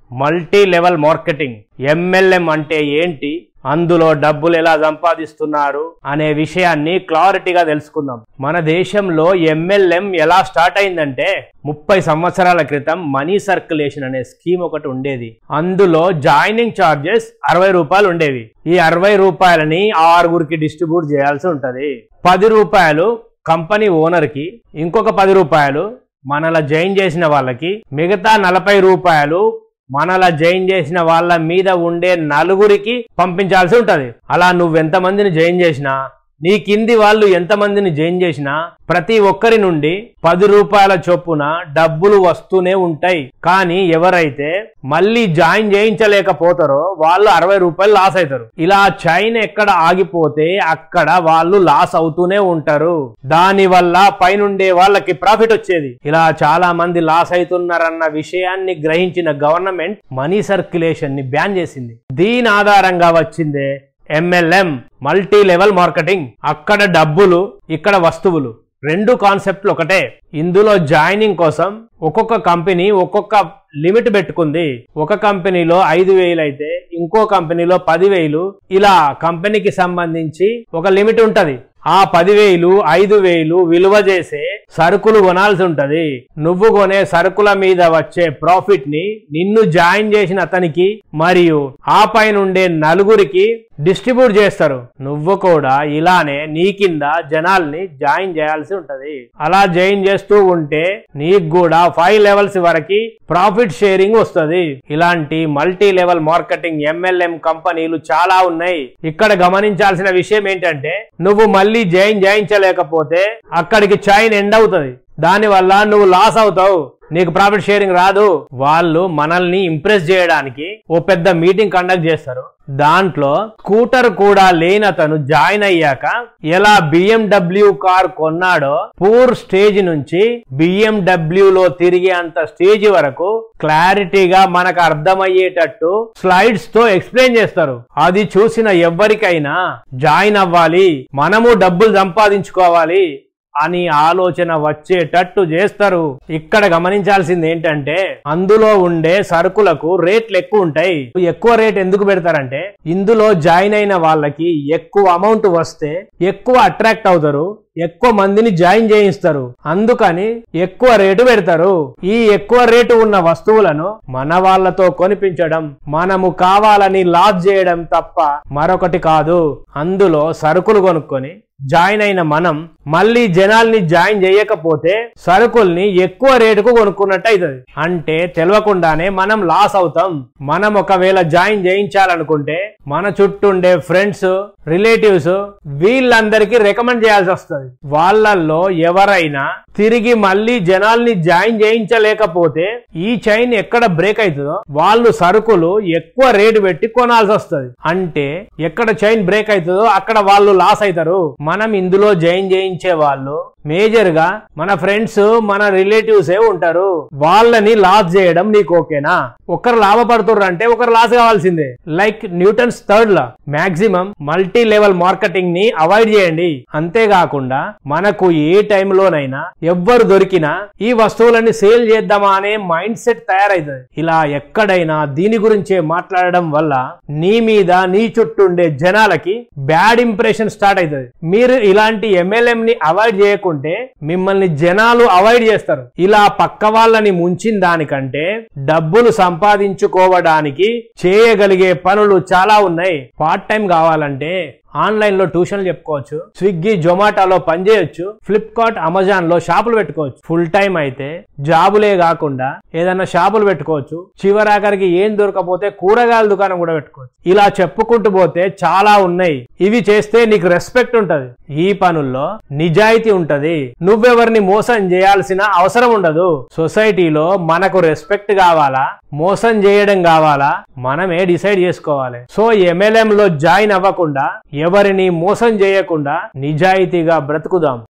multi level marketing MLM అంటే ఏంటి అందులో డబ్బులు ఎలా సంపాదిస్తున్నారు అనే విషయాన్ని క్లారిటీగా తెలుసుకుందాం మన దేశంలో ఎంఎల్ఎం ఎలా స్టార్ట్ అయిందంటే ముప్పై సంవత్సరాల క్రితం మనీ సర్క్యులేషన్ అనే స్కీమ్ ఒకటి ఉండేది అందులో జాయినింగ్ చార్జెస్ అరవై రూపాయలు ఉండేవి ఈ అరవై రూపాయలని ఆరుగురికి డిస్ట్రిబ్యూట్ చేయాల్సి ఉంటది పది రూపాయలు కంపెనీ ఓనర్ కి ఇంకొక పది రూపాయలు మనలా జాయిన్ చేసిన వాళ్ళకి మిగతా నలభై రూపాయలు మనలా జాయిన్ చేసిన వాళ్ళ మీద ఉండే నలుగురికి పంపించాల్సి ఉంటది అలా నువ్వెంత మందిని జాయిన్ చేసినా నీ కింది వాళ్ళు ఎంతమందిని జాయిన్ చేసినా ప్రతి ఒక్కరి నుండి పది రూపాయల చొప్పున డబ్బులు వస్తూనే ఉంటాయి కానీ ఎవరైతే మళ్ళీ జాయిన్ చేయించలేకపోతారో వాళ్ళు అరవై రూపాయలు లాస్ అవుతారు ఇలా చైన్ ఎక్కడ ఆగిపోతే అక్కడ వాళ్ళు లాస్ అవుతూనే ఉంటారు దాని వల్ల పైనుండే వాళ్ళకి ప్రాఫిట్ వచ్చేది ఇలా చాలా మంది లాస్ అవుతున్నారన్న విషయాన్ని గ్రహించిన గవర్నమెంట్ మనీ సర్క్యులేషన్ ని బ్యాన్ చేసింది దీని ఆధారంగా వచ్చిందే ఎంఎల్ఎం మల్టీ లెవెల్ మార్కెటింగ్ అక్కడ డబ్బులు ఇక్కడ వస్తువులు రెండు కాన్సెప్ట్లు ఒకటే ఇందులో జాయినింగ్ కోసం ఒక్కొక్క కంపెనీ ఒక్కొక్క లిమిట్ పెట్టుకుంది ఒక కంపెనీలో ఐదు వేలు అయితే ఇంకో కంపెనీలో పదివేలు ఇలా కంపెనీకి సంబంధించి ఒక లిమిట్ ఉంటది ఆ పదివేలు ఐదు వేలు విలువ చేసే సరుకులు కొనాల్సి ఉంటది నువ్వు కొనే సరుకుల మీద వచ్చే ప్రాఫిట్ ని నిన్ను జాయిన్ చేసిన అతనికి మరియు ఆ పైన ఉండే నలుగురికి డిస్ట్రిబ్యూట్ చేస్తారు నువ్వు కూడా ఇలానే నీ కింద జనాల్ని జాయిన్ చేయాల్సి ఉంటది అలా జాయిన్ చేస్తూ ఉంటే నీకు కూడా ఫైవ్ లెవెల్స్ వరకు ప్రాఫిట్ షేరింగ్ వస్తుంది ఇలాంటి మల్టీ లెవెల్ మార్కెటింగ్ ఎంఎల్ఎం కంపెనీలు చాలా ఉన్నాయి ఇక్కడ గమనించాల్సిన విషయం ఏంటంటే నువ్వు మళ్ళీ జాయిన్ చేయించలేకపోతే అక్కడికి చైన్ ఎండ్ అవుతుంది దానివల్ల నువ్వు లాస్ అవుతావు నీకు ప్రాఫిట్ షేరింగ్ రాదు వాళ్ళు మనల్ని ఇంప్రెస్ చేయడానికి ఓ పెద్ద మీటింగ్ కండక్ట్ చేస్తారు దాంట్లో స్కూటర్ కూడా లేనతను జాయిన్ అయ్యాక ఎలా బిఎండబ్ల్యూ కార్ కొన్నాడో పూర్ స్టేజ్ నుంచి బిఎండబ్ల్యూ లో తిరిగే అంత స్టేజ్ వరకు క్లారిటీగా మనకు అర్థమయ్యేటట్టు స్లైడ్స్ తో ఎక్స్ప్లెయిన్ చేస్తారు అది చూసిన ఎవరికైనా జాయిన్ అవ్వాలి మనము డబ్బులు సంపాదించుకోవాలి అని ఆలోచన వచ్చేటట్టు చేస్తారు ఇక్కడ గమనించాల్సింది ఏంటంటే అందులో ఉండే సరుకులకు రేట్లు ఎక్కువ ఉంటాయి ఎక్కువ రేట్ ఎందుకు పెడతారంటే ఇందులో జాయిన్ అయిన వాళ్ళకి ఎక్కువ అమౌంట్ వస్తే ఎక్కువ అట్రాక్ట్ అవుతారు ఎక్కువ మందిని జాయిన్ చేయిస్తారు అందుకని ఎక్కువ రేటు పెడతారు ఈ ఎక్కువ రేటు ఉన్న వస్తువులను మన వాళ్ళతో కొనిపించడం మనము కావాలని లాస్ చేయడం తప్ప మరొకటి కాదు అందులో సరుకులు కొనుక్కొని జాయిన్ అయిన మనం మళ్ళీ జనాల్ని జాయిన్ చేయకపోతే సరుకుల్ని ఎక్కువ రేటుకు కొనుక్కున్నట్టు అవుతుంది అంటే తెలియకుండానే మనం లాస్ అవుతాం మనం ఒకవేళ జాయిన్ చేయించాలనుకుంటే మన చుట్టూండే ఫ్రెండ్స్ రిలేటివ్స్ వీళ్ళందరికీ రికమెండ్ చేయాల్సి వస్తుంది వాళ్ళల్లో ఎవరైనా తిరిగి మళ్ళీ జనాల్ని జాయిన్ చేయించలేకపోతే ఈ చైన్ ఎక్కడ బ్రేక్ అవుతుందో వాళ్ళు సరుకులు ఎక్కువ రేటు పెట్టి కొనాల్సి వస్తుంది అంటే ఎక్కడ చైన్ బ్రేక్ అవుతుందో అక్కడ వాళ్ళు లాస్ అవుతారు మనం ఇందులో జాయిన్ చేయించే వాళ్ళు మేజర్ గా మన ఫ్రెండ్స్ మన రిలేటివ్స్ ఏ ఉంటారు వాళ్ళని లాస్ చేయడం నీకు ఓకేనా ఒకరు లాభపడుతుర్రు అంటే ఒకరు లాస్ కావాల్సిందే like Newton's third law maximum multi level marketing ని అవాయిడ్ చేయండి అంతేకాకుండా మనకు ఏ టైంలోనైనా ఎవ్వరు దొరికినా ఈ వస్తువులని సేల్ చేద్దామా అనే మైండ్ సెట్ తయారైతుంది ఇలా ఎక్కడైనా దీని గురించే మాట్లాడడం వల్ల నీ మీద నీ చుట్టూండే జనాలకి బ్యాడ్ ఇంప్రెషన్ స్టార్ట్ అవుతుంది మీరు ఇలాంటి ఎంఎల్ఎం ని అవాయిడ్ చేయకుంటే మిమ్మల్ని జనాలు అవాయిడ్ చేస్తారు ఇలా పక్క వాళ్ళని ముంచిన దానికంటే డబ్బులు సంపాదించుకోవడానికి చేయగలిగే పనులు చాలా ఉన్నాయి పార్ట్ టైం కావాలంటే ఆన్లైన్ లో ట్యూషన్లు చెప్పుకోవచ్చు స్విగ్గీ జొమాటోలో పనిచేయొచ్చు ఫ్లిప్కార్ట్ అమెజాన్ లో షాపులు పెట్టుకోవచ్చు ఫుల్ టైం అయితే జాబులే కాకుండా ఏదైనా షాపులు పెట్టుకోవచ్చు చివరాఖరికి ఏం దొరకపోతే కూరగాయల దుకాణం కూడా పెట్టుకోవచ్చు ఇలా చెప్పుకుంటూ పోతే చాలా ఉన్నాయి ఇవి చేస్తే నీకు రెస్పెక్ట్ ఉంటది ఈ పనుల్లో నిజాయితీ ఉంటది నువ్వెవరిని మోసం చేయాల్సిన అవసరం ఉండదు సొసైటీలో మనకు రెస్పెక్ట్ కావాలా మోసం చేయడం కావాలా మనమే డిసైడ్ చేసుకోవాలి సో ఎంఎల్ఎం లో జాయిన్ అవ్వకుండా ఎవరిని మోసం చేయకుండా నిజాయితీగా బ్రతుకుదాం